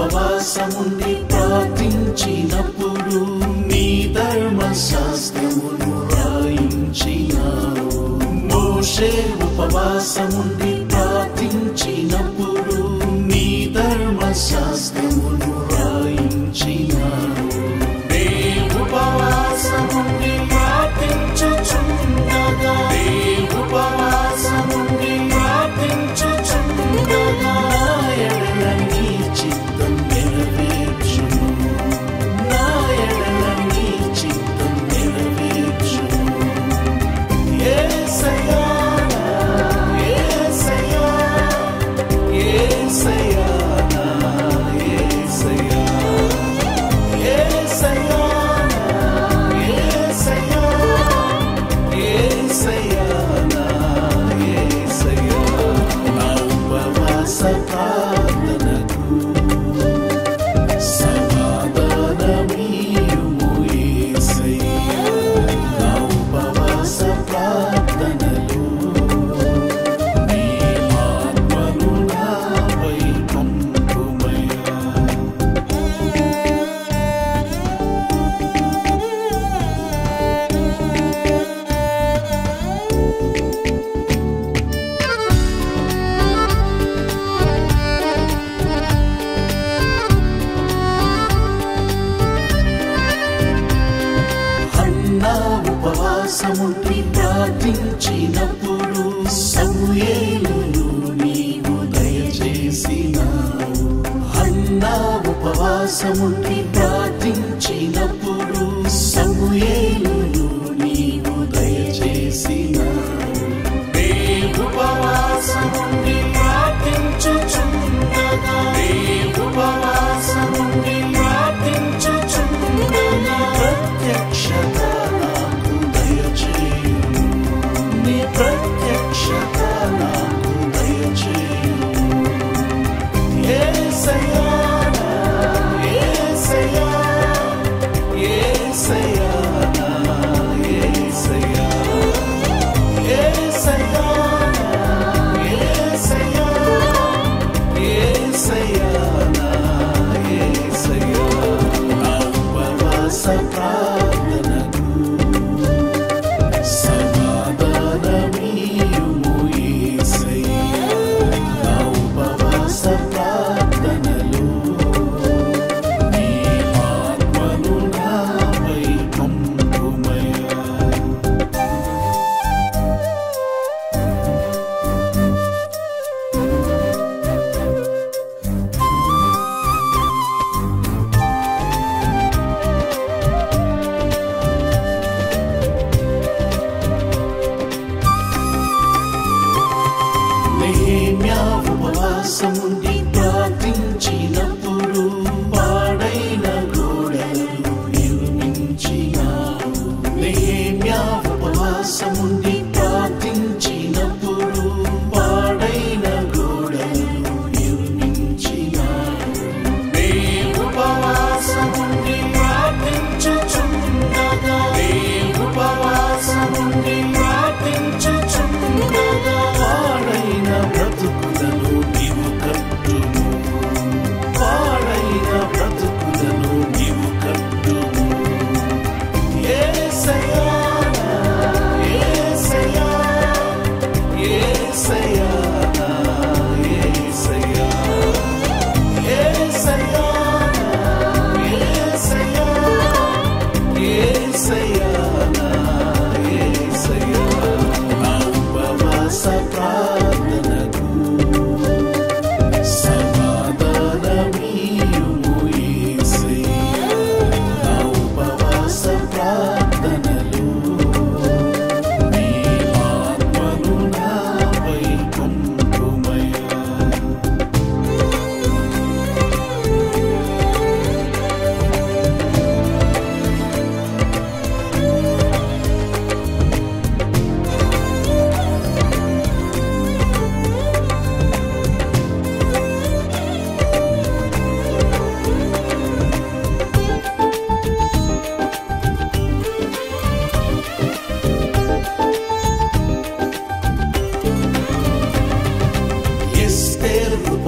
ఉపవాసముండి ప్రార్థించినప్పుడు నీ ధర్మశాస్త్రమును రాయించినావు మోషే ఉపవాసముండి ప్రార్థించినప్పుడు నీ ధర్మశాస్త్రమును రాయించినావు నీ ఉపవాసముండి ప్రార్థించుచుండగా నీ ఉపవాసముండి ప్రార్థించుచుండగా నా ఎడల నీ చిత్తం నెరవేర్చును నా ఎడల నీ చిత్తం నెరవేర్చును యేసయ్యా యేసయ్యా యేసయ్యా నా యేసయ్యా యేసయ్యా యేసయ్యా యేసయ్యా నా యేసయ్యా నా ఉపవాస ప్రార్థనకు సమాధానమీయుము యేసయ్యా నా ఉపవాస ప్రార్థనలు నీ ఆత్మను నాపై పంపుమయ్యా అన్నా ఉపవాసముండి ప్రార్థించినప్పుడు సమూయేలును నీవు దయచేసినావు అన్నా ఉపవాసముండి ప్రార్థించినప్పుడు సమూయేలును నీవు దయచేసినావు నీ ఉపవాసముండి ప్రార్థించుచుండగా నీ ఉపవాసముండి ప్రార్థించుచుండగా ప్రత్యక్షత నాకు దయచేయుము నీ ప్రత్యక్షత నాకు దయచేయుము యేసయ్యా యేసయ్యా యేసయ్యా నా యేసయ్యా యేసయ్యా యేసయ్యా యేసయ్యా నా యేసయ్యా నా ఉపవాస ప్రార్థనకు సమాధానమీయుము యేసయ్యా నా ఉపవాస ప్రార్థనలు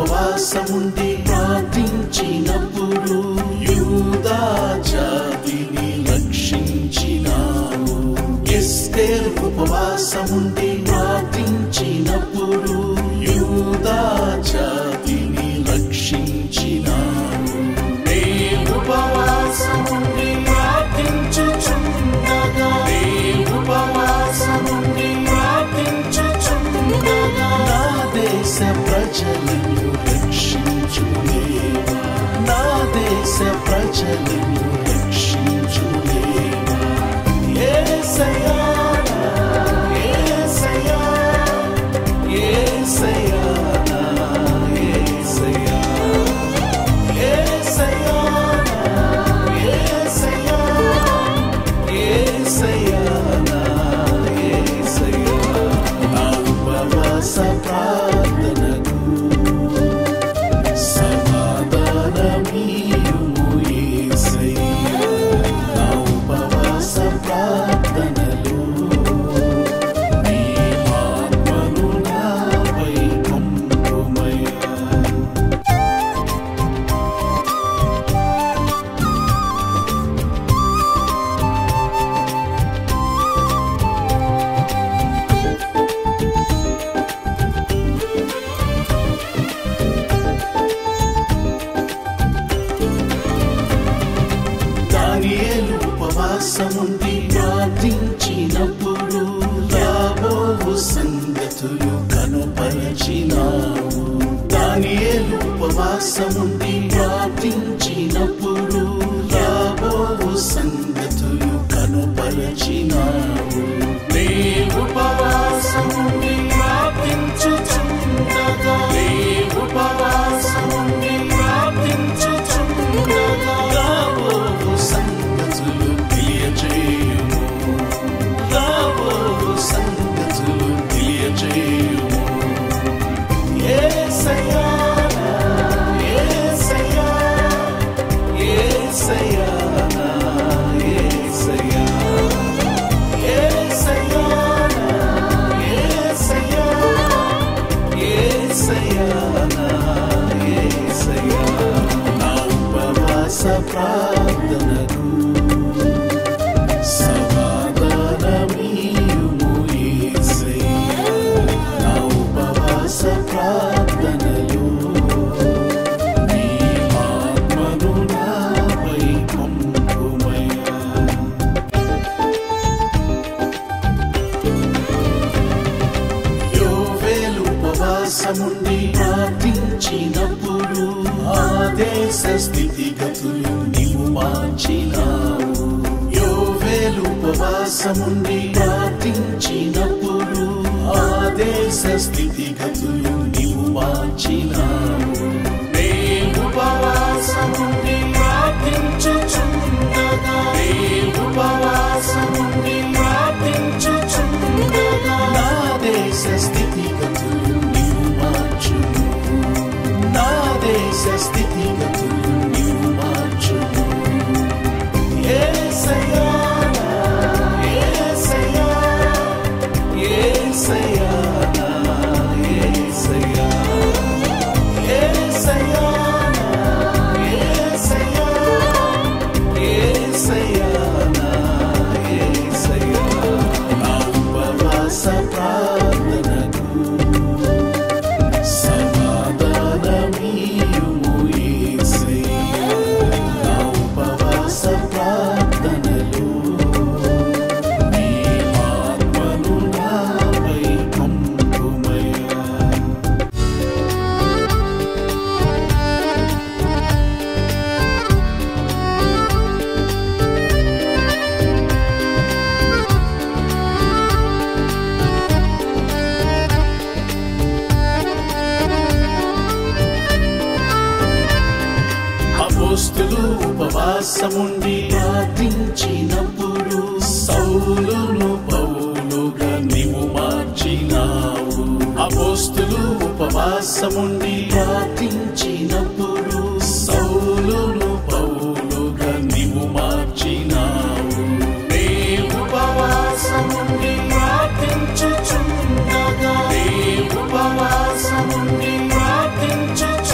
ఉపవాసముండి ప్రార్థించినప్పుడు యూదా జాతిని రక్షించినావు ఎస్తేర్ ఉపవాసముండి ప్రార్థించినప్పుడు యూదా జాతిని రక్షించినావు నీ ఉపవాసముండి ప్రార్థించుచుండగా నీ ఉపవాసముండి ప్రార్థించుచుండగా నా దేశ ప్రజలను రక్షించులేవా నా దేశ ప్రజలను రక్షించులేవా యేసయ్యా యేసయ్యా యేసయ్యా యేసయ్యా యేసయ్యా యేసయ్యా యేసయ్యా యేసయ్యా నా ఉపవాస ప్రార్థనకు సమాధానమీయుము యేసయ్యా నా ఉపవాస ప్రార్థనలు నీ ఆత్మను నాపై పంపుమయ్యా దానియేలు ఉపవాసముండి ప్రార్థించినప్పుడు రాబోవు సంగతులు కనుపరచినావు దానియేలు ఉపవాసముండి ప్రార్థించినప్పుడు రాబోవు సంగతులు కనుపరచినావు నీ ఉపవాసముండి ప్రార్థించుచుండగా నీ ఉపవాసముండి ప్రార్థించుచుండగా రాబోవు సంగతులు తెలియజేయుము రాబోవు సంగతులు తెలియజేయుము యేసయ్యా యేసయ్యా యేసయ్యా యేసయ్యా యేసయ్యా యేసయ్యా యేసయ్యా యేసయ్యా నా ఉపవాస ప్రార్థనకు సమాధానమీయుము యేసయ్యా నా ఉపవాస ప్రార్థనలు నీ ఆత్మను నాపై పంపుమయ్యా యోవేలు ఉపవాసముండి ప్రార్థించినప్పుడు ఆదేశ స్థితిగతులు నీవు మార్చినావు యోవేలు ఉపవాసముండి ప్రార్థించినప్పుడు ఆదేశ స్థితిగతులు నీవు మార్చినావు నీ ఉపవాసముండి ప్రార్థించుచుండగా నీ ఉపవాసముండి ప్రార్థించుచుండగా నా దేశ స్థితిగతులు నీవు మార్చుము నా దేశ స్థితిగతులు నీవు మార్చుము యేసయ్యా యేసయ్యా యేసయ్యా యేసయ్యా యేసయ్యా యేసయ్యా యేసయ్యా యేసయ్యా నా ఉపవాస ప్రార్థనకు సమాధానమీయుము యేసయ్యా నా ఉపవాస ప్రార్థనలు నీ ఆత్మను నాపై పంపుమయ్యా అపోస్తులు ఉపవాసముండి ప్రార్థించినప్పుడు సౌలును పౌలుగా నీవు మార్చినావు అపోస్తులు ఉపవాసముండి ప్రార్థించినప్పుడు సౌలును పౌలుగా నీవు మార్చినావు నీ ఉపవాసముండి ప్రార్థించుచుండగా నీ ఉపవాసముండి ప్రార్థించుచుండగా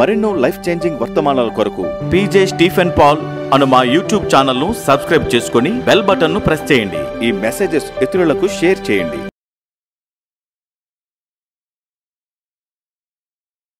మరెన్నో లైఫ్ చేంజింగ్ వర్తమానాల కొరకు పీజే స్టీఫెన్ పాల్ అను మా యూట్యూబ్ ఛానల్ ను సబ్స్క్రైబ్ చేసుకుని బెల్ బటన్ ను ప్రెస్ చేయండి ఈ మెసేజెస్ ఇతరులకు షేర్ చేయండి